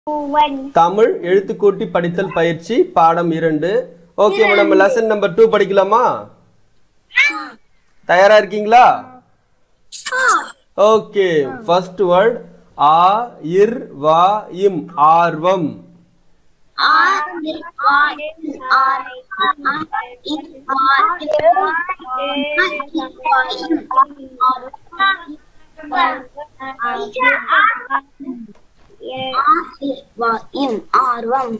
பூவன் தமிழ் எழுத்துக்கூட்டி படித்தல் பயிற்சி பாடம் இரண்டு ஓகே நம்ம லெசன் நம்பர் டூ படிக்கலாமா தயாரா இருக்கீங்களா ஓகே ஃபர்ஸ்ட் வேர்ட் ஆ இர் வா இம் ஆர்வம் ஆர்வம்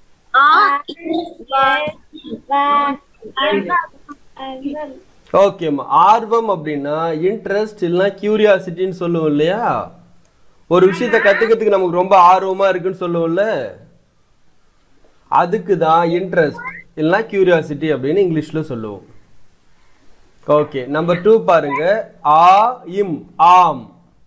ஓகேம்மா ஆர்வம் அப்படின்னா இன்ட்ரெஸ்ட் இல்லைன்னா கியூரியாசிட்டின்னு சொல்லுவோம் இல்லையா ஒரு விஷயத்தை கத்துக்கிறதுக்கு நமக்கு ரொம்ப ஆர்வமா இருக்குன்னு சொல்லுவோம்ல அதுக்கு தான் இன்ட்ரெஸ்ட் இல்லைன்னா கியூரியாசிட்டி அப்படின்னு இங்கிலீஷ்ல சொல்லுவோம் ஓகே நம்பர் டூ பாருங்க ஆ இம் ஆம்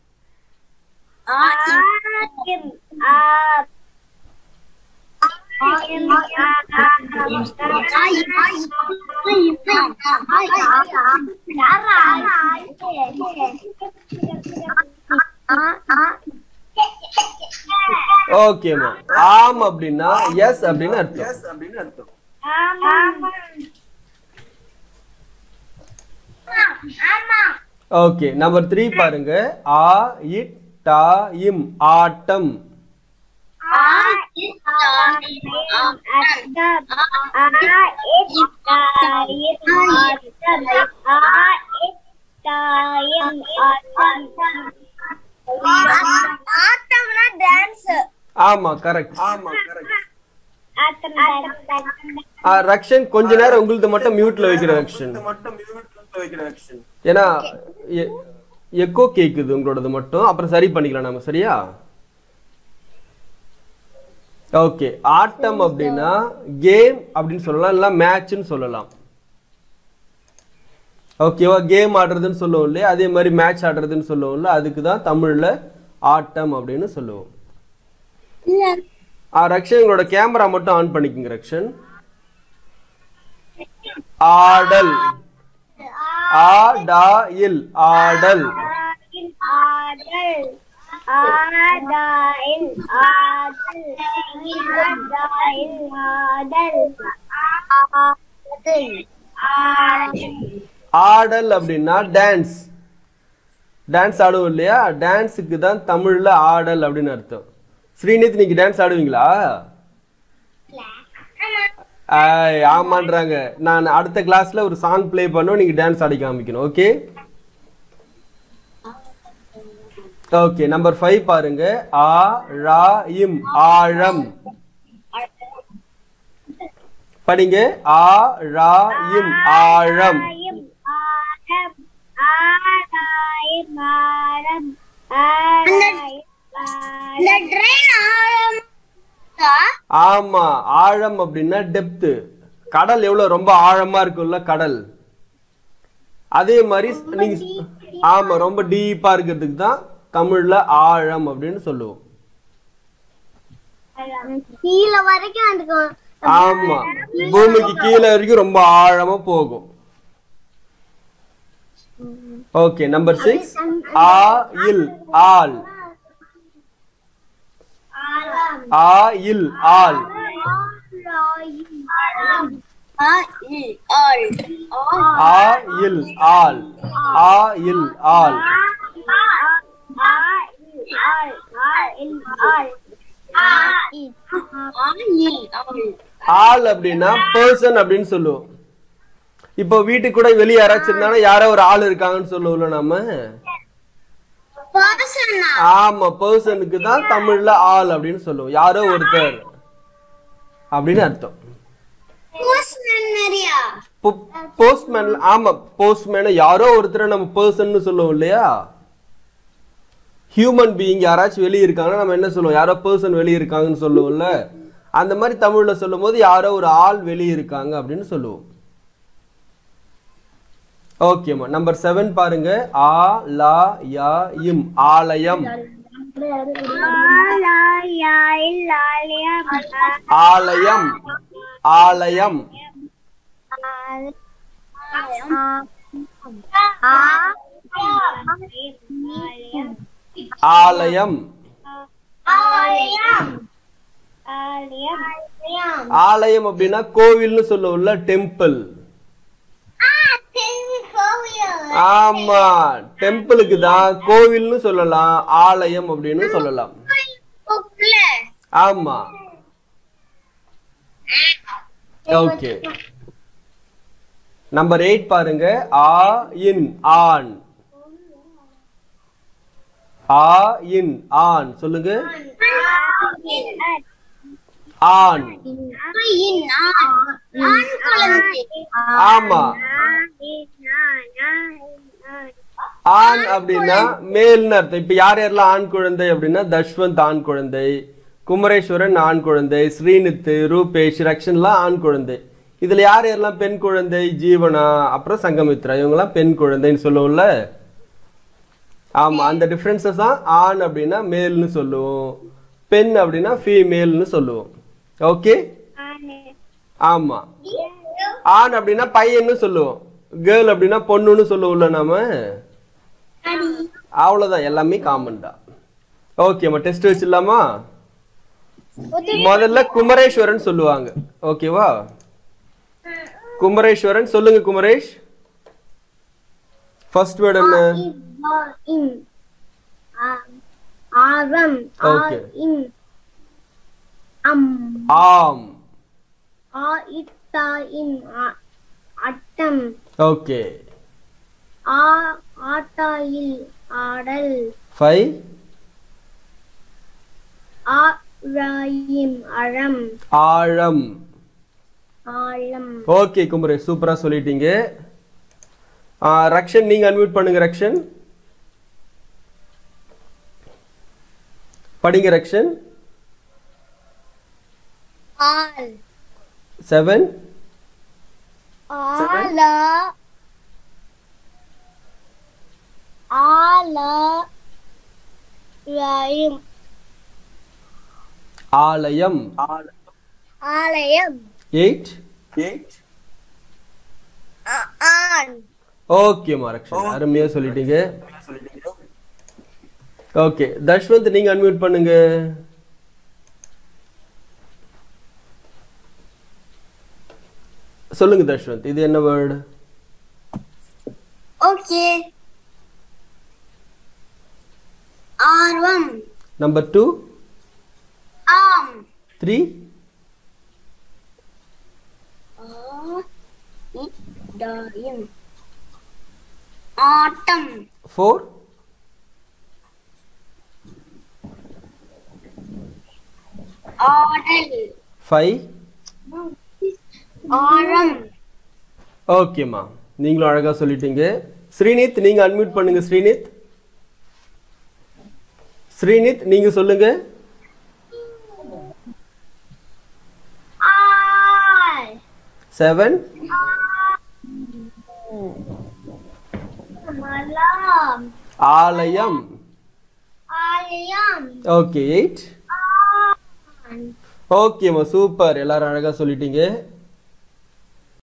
ஓகேம்மா ஆம் அப்படின்னா எஸ் அப்படின்னு அர்த்தம் ஓகே நம்பர் த்ரீ பாருங்க ஆ இட் டா இம் ஆட்டம் ஆட்டம்னா டான்ஸ் ஆமா கரெக்ட் ஆட்டம் ரக்ஷன் கொஞ்ச நேரம் உங்களுது மட்டும் மியூட்ல வைக்கிற ரக்ஷன் ஏன்னா எக்கோ கேக்குது உங்களோடது மட்டும் அப்புறம் சரி பண்ணிக்கலாம் நம்ம சரியா ஓகே ஆட்டம் அப்படின்னா கேம் அப்படின்னு சொல்லலாம் இல்ல மேட்ச்னு சொல்லலாம் ஓகேவா கேம் ஆடுறதுன்னு சொல்லுவோம் இல்லையா அதே மாதிரி மேட்ச் ஆடுறதுன்னு சொல்லுவோம்ல அதுக்கு தான் தமிழ்ல ஆட்டம் அப்படின்னு சொல்லுவோம் ஆ ரக்ஷன் உங்களோட கேமரா மட்டும் ஆன் பண்ணிக்கோங்க ரக்ஷன் ஆடல் ஆடா இல் ஆடல் ஆடல் ஆடாயில் ஆடல் ஆடாயில் ஆடல் ஆடல் ஆடல் அப்படின்னா டான்ஸ் டான்ஸ் ஆடுவோம் இல்லையா டான்ஸுக்கு தான் தமிழ்ல ஆடல் அப்படின்னு அர்த்தம் ஸ்ரீநித் நீங்க டான்ஸ் ஆடுவீங்களா ஆய், ஆமான்றாங்க நான் அடுத்த கிளாஸ்ல ஒரு சாங் ப்ளே பண்ணுவோம் நீங்க டான்ஸ் ஆடி காமிக்கணும் ஓகே ஓகே நம்பர் ஃபைவ் பாருங்க ஆ ரா இம் ஆழம் படிங்க ஆ ரா இம் ஆழம் ஆயம் ஆடம் ஆடாயம் ஆடம் ஆடாயம் இந்த ட்ரெயின் ஆழம் ஆமா ஆழம் அப்படின்னா டெப்த் கடல் எவ்வளவு ரொம்ப ஆழமா இருக்கும்ல கடல் அதே மாதிரி நீங்க ஆமா ரொம்ப டீப்பா இருக்கிறதுக்கு தான் தமிழ்ல ஆழம் அப்படின்னு சொல்லுவோம் கீழே வரைக்கும் அதுக்கு ஆமா பூமிக்கு கீழே வரைக்கும் ரொம்ப ஆழமா போகும் ஓகே நம்பர் சிக்ஸ் ஆ இல் ஆல் ஆ இல் ஆல் ஆ இல் ஆல் ஆ இல் ஆல் ஆ இல் ஆல் ஆ இல் ஆல் ஆள் அப்படின்னா பர்சன் அப்படின்னு சொல்லுவோம் இப்போ வீட்டுக்கு கூட வெளியே யாராச்சும் இருந்தாங்கன்னா யாரோ ஒரு ஆள் இருக்காங்கன்னு சொல்லுவோம்ல நம்ம பர்சனா ஆமா பர்சனுக்கு தான் தமிழ்ல ஆள் அப்படின்னு சொல்லுவோம் யாரோ ஒருத்தர் அப்படின்னு அர்த்தம் பர்சனரியா போஸ்ட்மேன் ஆமா போஸ்ட்மேன் யாரோ ஒருத்தரை நம்ம பர்சன் சொல்லுவோம் இல்லையா ஹியூமன் பீயிங் யாராச்சும் வெளியே இருக்காங்கன்னா நம்ம என்ன சொல்லுவோம் யாரோ பர்சன் வெளியே இருக்காங்கன்னு சொல்லுவோம்ல அந்த மாதிரி தமிழ்ல சொல்லும் போது யாரோ ஒரு ஆள் வெளியே இருக்காங்க அப்படின்னு சொல்லுவோம் ஓகேம்மா நம்பர் செவன் பாருங்க ஆ லா யா இம் ஆலயம் ஆலயம் ஆலயம் ஆலயம் ஆலயம் அப்படின்னா கோவில்னு சொல்லுவோம்ல டெம்பிள் ஆமா டெம்பிளுக்கு தான் கோவில்னு சொல்லலாம் ஆலயம் அப்படின்னு சொல்லலாம் ஆமா ஓகே நம்பர் எயிட் பாருங்க ஆ இன் ஆன் ஆ இன் ஆன் சொல்லுங்க ஆன் ஆமா ஆண் அப்படின்னா மேல்னு அர்த்தம் இப்ப யார் யாரெல்லாம் ஆண் குழந்தை அப்படின்னா தஷ்வந்த் ஆண் குழந்தை குமரேஸ்வரன் ஆண் குழந்தை ஸ்ரீனித்து ரூபேஷ் ரக்ஷன்லாம் ஆண் குழந்தை இதுல யார் யாரெல்லாம் பெண் குழந்தை ஜீவனா அப்புறம் சங்கமித்ரா இவங்கெல்லாம் பெண் குழந்தைன்னு சொல்லுவோம்ல ஆமா அந்த டிஃபரன்சஸ் தான் ஆண் அப்படின்னா மேல்னு சொல்லுவோம் பெண் அப்படின்னா ஃபீமேல்னு சொல்லுவோம் ஓகே ஆமா ஆண் அப்படின்னா பையன்னு சொல்லுவோம் கேர்ள் அப்படின்னா பொண்ணுன்னு சொல்லுவோம்ல நாம அவ்வளவுதான் எல்லாமே காமன் தான் ஓகேம்மா டெஸ்ட் வச்சிடலாமா முதல்ல குமரேஸ்வரன் சொல்லுவாங்க ஓகேவா குமரேஸ்வரன் சொல்லுங்க குமரேஷ் ஃபர்ஸ்ட் வேர்ட் என்ன ஆரம் Okay. இன் அம் ஆம் ஆ இத்தா இன் அட்டம் ஓகே ஆ ஆட்டாயில் ஆடல் ஃபைவ் ஆ ராயிம் அறம் ஆழம் ஆழம் ஓகே குமரேஷ் சூப்பரா சொல்லிட்டீங்க ஆ, ரக்ஷன் நீங்க அன்மியூட் பண்ணுங்க ரக்ஷன் படிங்க ரக்ஷன் ஆல் செவன் ஆல ஆல ராயிம் ஆலயம் ஆலயம் எயிட் ஆண் ஓகேம்மா ரக்ஷன் அருமையா சொல்லிட்டீங்க ஓகே தஷ்வந்த் நீங்க அன்மியூட் பண்ணுங்க சொல்லுங்க தஷ்வந்த் இது என்ன வேர்டு ஓகே ஆர்வம் நம்பர் டூ ஆம் த்ரீ ஆயம் ஆட்டம் ஃபோர் ஆடல் ஃபைவ் ஆழம் ஓகேம்மா நீங்களும் அழகா சொல்லிட்டீங்க ஸ்ரீனித் நீங்க அன்மியூட் பண்ணுங்க ஸ்ரீனித் ஸ்ரீனித் நீங்க சொல்லுங்க ஆல் செவன் மலாம் ஆலயம் ஆலயம் ஓகே எயிட் ஆண் ஓகேம்மா சூப்பர் எல்லாரும் அழகா சொல்லிட்டீங்க